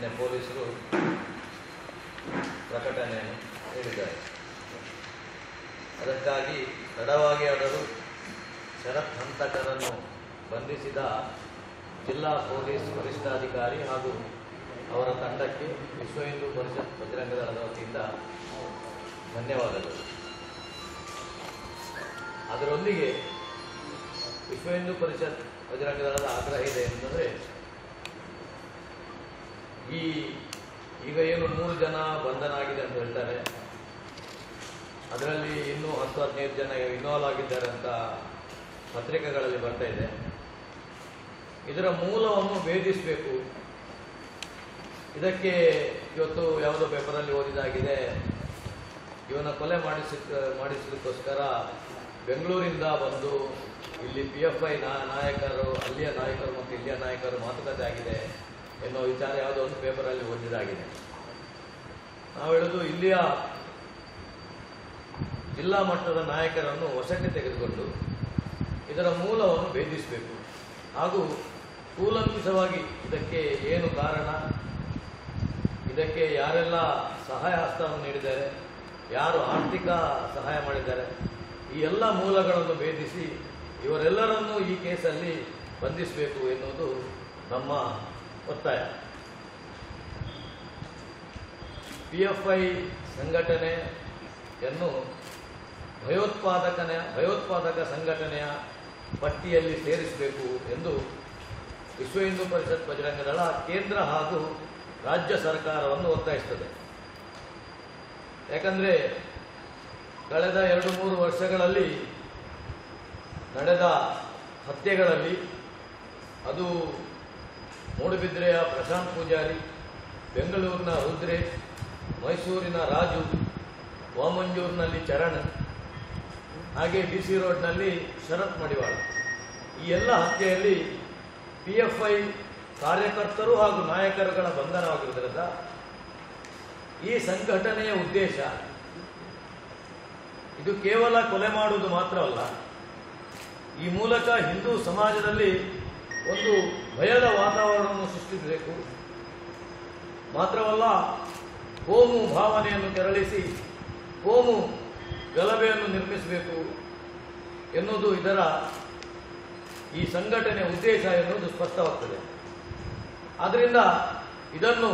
ನಿನ್ನೆ ಪೊಲೀಸರು ಪ್ರಕಟಣೆಯನ್ನು ನೀಡಿದ್ದಾರೆ ಅದಕ್ಕಾಗಿ ತಡವಾಗಿ ಆದರೂ ಶರತ್ ಹಂತಕರನ್ನು ಬಂಧಿಸಿದ ಜಿಲ್ಲಾ ಪೊಲೀಸ್ ವರಿಷ್ಠಾಧಿಕಾರಿ ಹಾಗೂ ಅವರ ತಂಡಕ್ಕೆ ವಿಶ್ವ ಹಿಂದೂ ಪರಿಷತ್ ಬಜರಂಗ ದಳದ ವತಿಯಿಂದ ಧನ್ಯವಾದಗಳು ಅದರೊಂದಿಗೆ ವಿಶ್ವ ಹಿಂದೂ ಪರಿಷತ್ ಬಜರಂಗ ದಳದ ಆಗ್ರಹ ಇದೆ ಅಂತಂದರೆ ಈ ಈಗ ಏನು ಮೂರು ಜನ ಬಂಧನ ಆಗಿದೆ ಅಂತ ಹೇಳ್ತಾರೆ ಅದರಲ್ಲಿ ಇನ್ನೂ ಹತ್ತು ಹದಿನೈದು ಜನ ಇನ್ವಾಲ್ವ್ ಆಗಿದ್ದಾರೆ ಅಂತ ಪತ್ರಿಕೆಗಳಲ್ಲಿ ಬರ್ತಾ ಇದೆ ಇದರ ಮೂಲವನ್ನು ಭೇದಿಸಬೇಕು ಇದಕ್ಕೆ ಇವತ್ತು ಯಾವುದೋ ಪೇಪರಲ್ಲಿ ಓದಿದಾಗಿದೆ ಇವನ ಕೊಲೆ ಮಾಡಿಸ ಮಾಡಿಸಲಿಕ್ಕೋಸ್ಕರ ಬೆಂಗಳೂರಿಂದ ಬಂದು ಇಲ್ಲಿ ಪಿ ಎಫ್ ಐ ನಾಯಕರು ಅಲ್ಲಿಯ ನಾಯಕರು ಮತ್ತು ಇಲ್ಲಿಯ ನಾಯಕರು ಮಾತುಕತೆ ಆಗಿದೆ ಎನ್ನುವ ವಿಚಾರ ಯಾವುದೋ ಒಂದು ಪೇಪರಲ್ಲಿ ಓದಿದಾಗಿದೆ ನಾವು ಹೇಳುದು ಇಲ್ಲಿಯ ಜಿಲ್ಲಾ ಮಟ್ಟದ ನಾಯಕರನ್ನು ವಶಕ್ಕೆ ತೆಗೆದುಕೊಂಡು ಇದರ ಮೂಲವನ್ನು ಭೇದಿಸಬೇಕು ಹಾಗೂ ಕೂಲಂಕುಷವಾಗಿ ಇದಕ್ಕೆ ಏನು ಕಾರಣ ಇದಕ್ಕೆ ಯಾರೆಲ್ಲ ಸಹಾಯ ಹಸ್ತವನ್ನು ನೀಡಿದ್ದಾರೆ ಯಾರು ಆರ್ಥಿಕ ಸಹಾಯ ಮಾಡಿದ್ದಾರೆ ಈ ಎಲ್ಲ ಮೂಲಗಳನ್ನು ಭೇದಿಸಿ ಇವರೆಲ್ಲರನ್ನೂ ಈ ಕೇಸಲ್ಲಿ ಬಂಧಿಸಬೇಕು ಎನ್ನುವುದು ನಮ್ಮ ಒತ್ತಾಯ ಪಿ ಎಫ್ ಐ ಸಂಘಟನೆಯನ್ನು ಭಯೋತ್ಪಾದಕನ ಭಯೋತ್ಪಾದಕ ಸಂಘಟನೆಯ ಪಟ್ಟಿಯಲ್ಲಿ ಸೇರಿಸಬೇಕು ಎಂದು ವಿಶ್ವ ಹಿಂದೂ ಪರಿಷತ್ ಬಜರಂಗ ದಳ ಕೇಂದ್ರ ಹಾಗೂ ರಾಜ್ಯ ಸರ್ಕಾರವನ್ನು ಒತ್ತಾಯಿಸುತ್ತದೆ ಯಾಕಂದ್ರೆ ಕಳೆದ ಎರಡು ಮೂರು ವರ್ಷಗಳಲ್ಲಿ ನಡೆದ ಹತ್ಯೆಗಳಲ್ಲಿ ಅದು ಮೂಡುಬಿದ್ರೆಯ ಪ್ರಶಾಂತ್ ಪೂಜಾರಿ ಬೆಂಗಳೂರಿನ ರುದ್ರೇಶ್ ಮೈಸೂರಿನ ರಾಜು ವಾಮಂಜೂರಿನಲ್ಲಿ ಚರಣ್ ಹಾಗೆ ಡಿ ಸಿ ರೋಡ್ನಲ್ಲಿ ಶರತ್ ಮಡಿವಾಳ ಈ ಎಲ್ಲ ಹತ್ಯೆಯಲ್ಲಿ ಪಿ ಎಫ್ ಐ ಕಾರ್ಯಕರ್ತರು ಹಾಗೂ ನಾಯಕರುಗಳ ಬಂಧನವಾಗಿರುವುದರಿಂದ ಈ ಸಂಘಟನೆಯ ಉದ್ದೇಶ ಇದು ಕೇವಲ ಕೊಲೆ ಮಾಡುವುದು ಮಾತ್ರವಲ್ಲ ಈ ಮೂಲಕ ಹಿಂದೂ ಸಮಾಜದಲ್ಲಿ ಒಂದು ಭಯದ ವಾತಾವರಣವನ್ನು ಸೃಷ್ಟಿಸಬೇಕು ಮಾತ್ರವಲ್ಲ ಕೋಮು ಭಾವನೆಯನ್ನು ಕೆರಳಿಸಿ ಕೋಮು ಗಲಭೆಯನ್ನು ನಿರ್ಮಿಸಬೇಕು ಎನ್ನುವುದು ಇದರ ಈ ಸಂಘಟನೆಯ ಉದ್ದೇಶ ಎನ್ನುವುದು ಸ್ಪಷ್ಟವಾಗ್ತದೆ ಆದ್ದರಿಂದ ಇದನ್ನು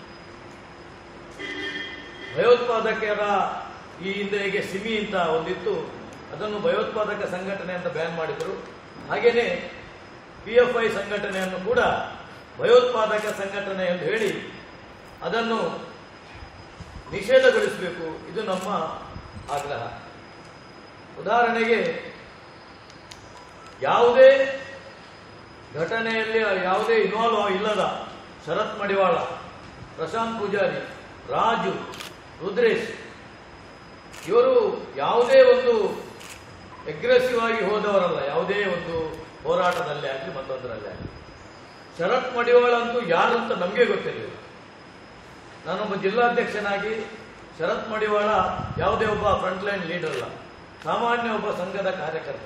ಭಯೋತ್ಪಾದಕರ ಈ ಹಿಂದೆ ಹೇಗೆ ಸಿಮಿ ಅಂತ ಒಂದಿತ್ತು ಅದನ್ನು ಭಯೋತ್ಪಾದಕ ಸಂಘಟನೆ ಅಂತ ಬ್ಯಾನ್ ಮಾಡಿದರು ಹಾಗೇನೆ ಪಿ ಎಫ್ ಐ ಸಂಘಟನೆಯನ್ನು ಕೂಡ ಭಯೋತ್ಪಾದಕ ಸಂಘಟನೆ ಎಂದು ಹೇಳಿ ಅದನ್ನು ನಿಷೇಧಗೊಳಿಸಬೇಕು ಇದು ನಮ್ಮ ಆಗ್ರಹ ಉದಾಹರಣೆಗೆ ಯಾವುದೇ ಘಟನೆಯಲ್ಲಿ ಯಾವುದೇ ಇನ್ವಾಲ್ವ್ ಇಲ್ಲದ ಶರತ್ ಮಡಿವಾಳ ಪ್ರಶಾಂತ್ ಪೂಜಾರಿ ರಾಜು ರುದ್ರೇಶ್ ಇವರು ಯಾವುದೇ ಒಂದು ಅಗ್ರೆಸಿವ್ ಆಗಿ ಹೋದವರಲ್ಲ ಯಾವುದೇ ಒಂದು ಹೋರಾಟದಲ್ಲೇ ಆಗಲಿ ಮತ್ತೊಂದರಲ್ಲೇ ಆಗಲಿ ಶರತ್ ಮಡಿವಾಳ ಅಂತೂ ಯಾರು ಅಂತ ನಮಗೆ ಗೊತ್ತಿರಲಿಲ್ಲ ನಾನೊಬ್ಬ ಜಿಲ್ಲಾಧ್ಯಕ್ಷನಾಗಿ ಶರತ್ ಮಡಿವಾಳ ಯಾವುದೇ ಒಬ್ಬ ಫ್ರಂಟ್ ಲೈನ್ ಲೀಡರ್ ಅಲ್ಲ ಸಾಮಾನ್ಯ ಒಬ್ಬ ಸಂಘದ ಕಾರ್ಯಕರ್ತ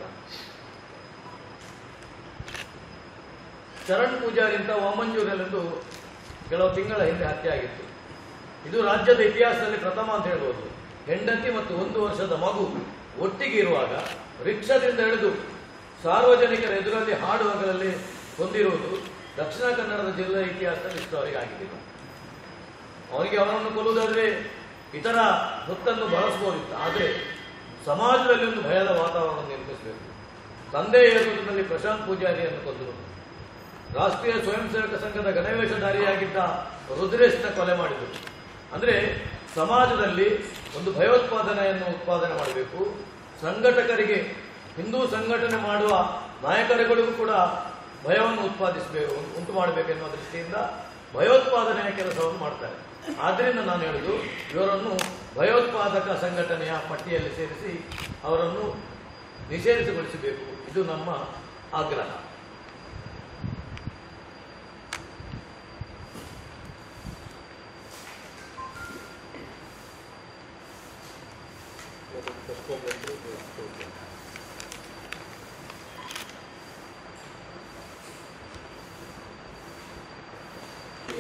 ಚರಣ್ ಪೂಜಾರಿ ಅಂತ ವಾಮಂಜೂರಲ್ಲಿಂದು ಕೆಲವು ತಿಂಗಳ ಹಿಂದೆ ಹತ್ಯೆ ಆಗಿತ್ತು ಇದು ರಾಜ್ಯದ ಇತಿಹಾಸದಲ್ಲಿ ಪ್ರಥಮ ಅಂತ ಹೇಳ್ಬೋದು ಹೆಂಡತಿ ಮತ್ತು ಒಂದು ವರ್ಷದ ಮಗು ಒಟ್ಟಿಗೆ ಇರುವಾಗ ರಿಕ್ಷಾದಿಂದ ಹಿಡಿದು ಸಾರ್ವಜನಿಕರ ಎದುರಲ್ಲಿ ಹಾಡುವಾಗಲಲ್ಲಿ ಹೊಂದಿರುವುದು ದಕ್ಷಿಣ ಕನ್ನಡದ ಜಿಲ್ಲೆಯ ಇತಿಹಾಸದಲ್ಲಿ ಇಷ್ಟವರೆಗೆ ಆಗಿದೆ ಅವನಿಗೆ ಅವನನ್ನು ಕೊಲ್ಲುವುದಾದ್ರೆ ಇತರ ಹೊತ್ತನ್ನು ಬಳಸಬಹುದಿತ್ತು ಆದರೆ ಸಮಾಜದಲ್ಲಿ ಒಂದು ಭಯದ ವಾತಾವರಣ ನಿರ್ಮಿಸಬೇಕು ತಂದೆ ಏರುವುದರಲ್ಲಿ ಪ್ರಶಾಂತ್ ಪೂಜಾರಿಯನ್ನು ಕೊಂದರು ರಾಷ್ಟ್ರೀಯ ಸ್ವಯಂ ಸೇವಕ ಸಂಘದ ಗಣವೇಶಧಾರಿಯಾಗಿದ್ದ ರುದ್ರೇಶ್ನ ಕೊಲೆ ಮಾಡಿದರು ಅಂದ್ರೆ ಸಮಾಜದಲ್ಲಿ ಒಂದು ಭಯೋತ್ಪಾದನೆಯನ್ನು ಉತ್ಪಾದನೆ ಮಾಡಬೇಕು ಸಂಘಟಕರಿಗೆ ಹಿಂದೂ ಸಂಘಟನೆ ಮಾಡುವ ನಾಯಕರುಗಳಿಗೂ ಕೂಡ ಭಯವನ್ನು ಉತ್ಪಾದಿಸಬೇಕು ಉಂಟು ಮಾಡಬೇಕೆನ್ನುವ ದೃಷ್ಟಿಯಿಂದ ಭಯೋತ್ಪಾದನೆಯ ಕೆಲಸವನ್ನು ಮಾಡ್ತಾರೆ ಆದ್ರಿಂದ ನಾನು ಹೇಳುದು ಇವರನ್ನು ಭಯೋತ್ಪಾದಕ ಸಂಘಟನೆಯ ಪಟ್ಟಿಯಲ್ಲಿ ಸೇರಿಸಿ ಅವರನ್ನು ನಿಷೇಧಿಸಗೊಳಿಸಬೇಕು ಇದು ನಮ್ಮ ಆಗ್ರಹ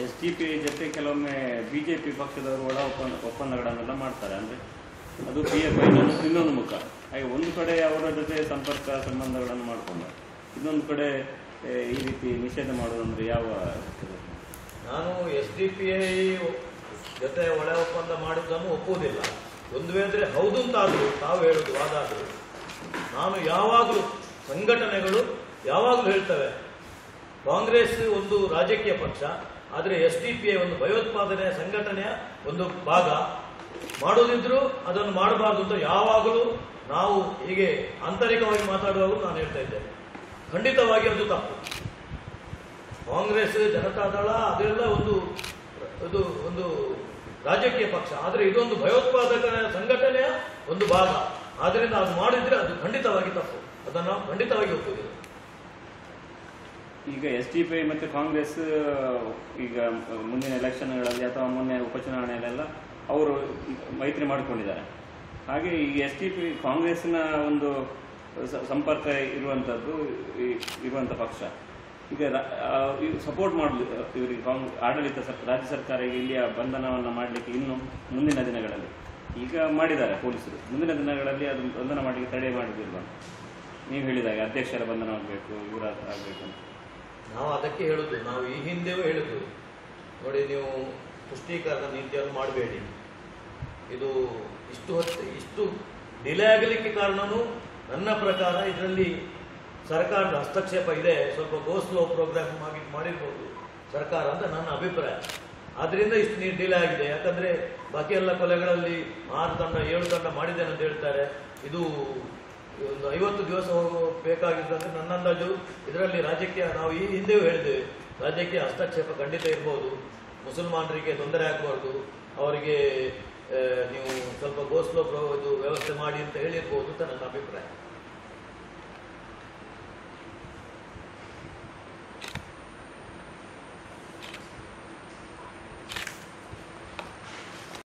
ಎಸ್ ಡಿ ಪಿ ಜೊತೆ ಕೆಲವೊಮ್ಮೆ ಬಿ ಜೆ ಪಿ ಪಕ್ಷದವರು ಒಳ ಒಪ್ಪಂದ ಒಪ್ಪಂದಗಳನ್ನೆಲ್ಲ ಮಾಡ್ತಾರೆ ಅಂದರೆ ಅದು ಪಿ ಎಫ್ ಐ ಇನ್ನೊಂದು ಮುಖ ಹಾಗೆ ಒಂದು ಕಡೆ ಅವರ ಜೊತೆ ಸಂಪರ್ಕ ಸಂಬಂಧಗಳನ್ನು ಮಾಡಿಕೊಂಡು ಇನ್ನೊಂದು ಕಡೆ ಏ, ಈ ರೀತಿ ನಿಷೇಧ ಮಾಡೋದಂದ್ರೆ ಯಾವ ನಾನು ಎಸ್ ಡಿ ಪಿ ಐ ಜೊತೆ ಒಳ ಒಪ್ಪಂದ ಮಾಡಿದ್ದನ್ನು ಒಪ್ಪುವುದಿಲ್ಲ ಒಂದು ವೇಳೆ ಹೌದು ಅಂತಾದರೂ ತಾವು ಹೇಳುದು ವಾದ ಆದರೂ ನಾನು ಯಾವಾಗಲೂ ಸಂಘಟನೆಗಳು ಯಾವಾಗಲೂ ಹೇಳ್ತವೆ ಕಾಂಗ್ರೆಸ್ ಒಂದು ರಾಜಕೀಯ ಪಕ್ಷ ಆದರೆ ಎಸ್ ಡಿ ಪಿ ಐ ಒಂದು ಭಯೋತ್ಪಾದನೆ ಸಂಘಟನೆಯ ಒಂದು ಭಾಗ ಮಾಡೋದಿದ್ರು ಅದನ್ನು ಮಾಡಬಾರ್ದು ಅಂತ ಯಾವಾಗಲೂ ನಾವು ಹೀಗೆ ಆಂತರಿಕವಾಗಿ ಮಾತಾಡುವಾಗಲೂ ನಾನು ಹೇಳ್ತಾ ಇದ್ದೇನೆ ಖಂಡಿತವಾಗಿ ಅದು ತಪ್ಪು ಕಾಂಗ್ರೆಸ್ ಜನತಾದಳ ಅದೆಲ್ಲ ಒಂದು ಅದು ಒಂದು ರಾಜಕೀಯ ಪಕ್ಷ ಆದರೆ ಇದೊಂದು ಭಯೋತ್ಪಾದಕ ಸಂಘಟನೆಯ ಒಂದು ಭಾಗ ಆದ್ದರಿಂದ ಅದು ಮಾಡಿದ್ರೆ ಅದು ಖಂಡಿತವಾಗಿ ತಪ್ಪು ಅದನ್ನು ನಾವು ಖಂಡಿತವಾಗಿ ಒಪ್ಪುವುದಿಲ್ಲ ಈಗ ಎಸ್ ಡಿ ಪಿ ಐ ಮತ್ತು ಕಾಂಗ್ರೆಸ್ ಈಗ ಮುಂದಿನ ಎಲೆಕ್ಷನ್ಗಳಲ್ಲಿ ಅಥವಾ ಮೊನ್ನೆ ಉಪಚುನಾವಣೆಯಲ್ಲೆಲ್ಲ ಅವರು ಮೈತ್ರಿ ಮಾಡಿಕೊಂಡಿದ್ದಾರೆ ಹಾಗೆ ಈ ಎಸ್ ಡಿ ಪಿ ಕಾಂಗ್ರೆಸ್ನ ಒಂದು ಸ- ಸಂಪರ್ಕ ಇರುವಂಥದ್ದು ಈ- ಇರುವಂಥ ಪಕ್ಷ ಈಗ ಸಪೋರ್ಟ್ ಮಾಡಲು ಇವರಿಗೆ ಕಾಂಗ್ ಆಡಳಿತ ಸರ್- ರಾಜ್ಯ ಸರ್ಕಾರ ಈಗ ಇಲ್ಲಿಯ ಬಂಧನವನ್ನು ಮಾಡಲಿಕ್ಕೆ ಇನ್ನು ಮುಂದಿನ ದಿನಗಳಲ್ಲಿ ಈಗ ಮಾಡಿದ್ದಾರೆ ಪೊಲೀಸರು ಮುಂದಿನ ದಿನಗಳಲ್ಲಿ ಅದು ಬಂಧನ ಮಾಡಲಿಕ್ಕೆ ತಡೆ ಮಾಡುವುದಿಲ್ಲ ನೀವು ಹೇಳಿದಾಗ ಅಧ್ಯಕ್ಷರ ಬಂಧನ ಆಗಬೇಕು ಇವರ ಆಗಬೇಕು ಅಂತ ನಾವು ಅದಕ್ಕೆ ಹೇಳುದು ನಾವು ಈ ಹಿಂದೆಯೂ ಹೇಳಿದ್ದು ನೋಡಿ ನೀವು ಪುಷ್ಟೀಕರಣ ನೀತಿಯನ್ನು ಮಾಡಬೇಡಿ ಇದು ಇಷ್ಟು ಹೊತ್ತು ಇಷ್ಟು ಡಿಲೇ ಆಗಲಿಕ್ಕೆ ಕಾರಣನೂ ನನ್ನ ಪ್ರಕಾರ ಇದರಲ್ಲಿ ಸರ್ಕಾರದ ಹಸ್ತಕ್ಷೇಪ ಇದೆ ಸ್ವಲ್ಪ ಗೋ ಸ್ಲೋ ಪ್ರೋಗ್ರಾಮ್ ಆಗಿ ಮಾಡಿರ್ಬೋದು ಸರ್ಕಾರ ಅಂತ ನನ್ನ ಅಭಿಪ್ರಾಯ ಆದ್ರಿಂದ ಇಷ್ಟು ನೀರು ಡಿಲೇ ಆಗಿದೆ ಯಾಕಂದ್ರೆ ಬಾಕಿ ಎಲ್ಲ ಕೊಲೆಗಳಲ್ಲಿ ಆರು ತಂಡ ಏಳು ತಂಡ ಮಾಡಿದ್ದೇನೆ ಅಂತ ಹೇಳ್ತಾರೆ ಇದು ಒಂದು ಐವತ್ತು ದಿವಸ ಬೇಕಾಗಿದ್ದಂದ್ರೆ ನನ್ನ ಅಂದಾಜು ಇದರಲ್ಲಿ ರಾಜಕೀಯ ನಾವು ಈ ಹಿಂದೆಯೂ ಹೇಳಿದ್ದೇವೆ ರಾಜಕೀಯ ಹಸ್ತಕ್ಷೇಪ ಖಂಡಿತ ಇರ್ಬೋದು ಮುಸಲ್ಮಾನರಿಗೆ ತೊಂದರೆ ಆಗಬಾರ್ದು ಅವರಿಗೆ ಆ, ನೀವು ಸ್ವಲ್ಪ ಗೋಸ್ಲೋ ಇದು ವ್ಯವಸ್ಥೆ ಮಾಡಿ ಅಂತ ಹೇಳಿರ್ಬೋದು ಅಂತ ನನ್ನ ಅಭಿಪ್ರಾಯ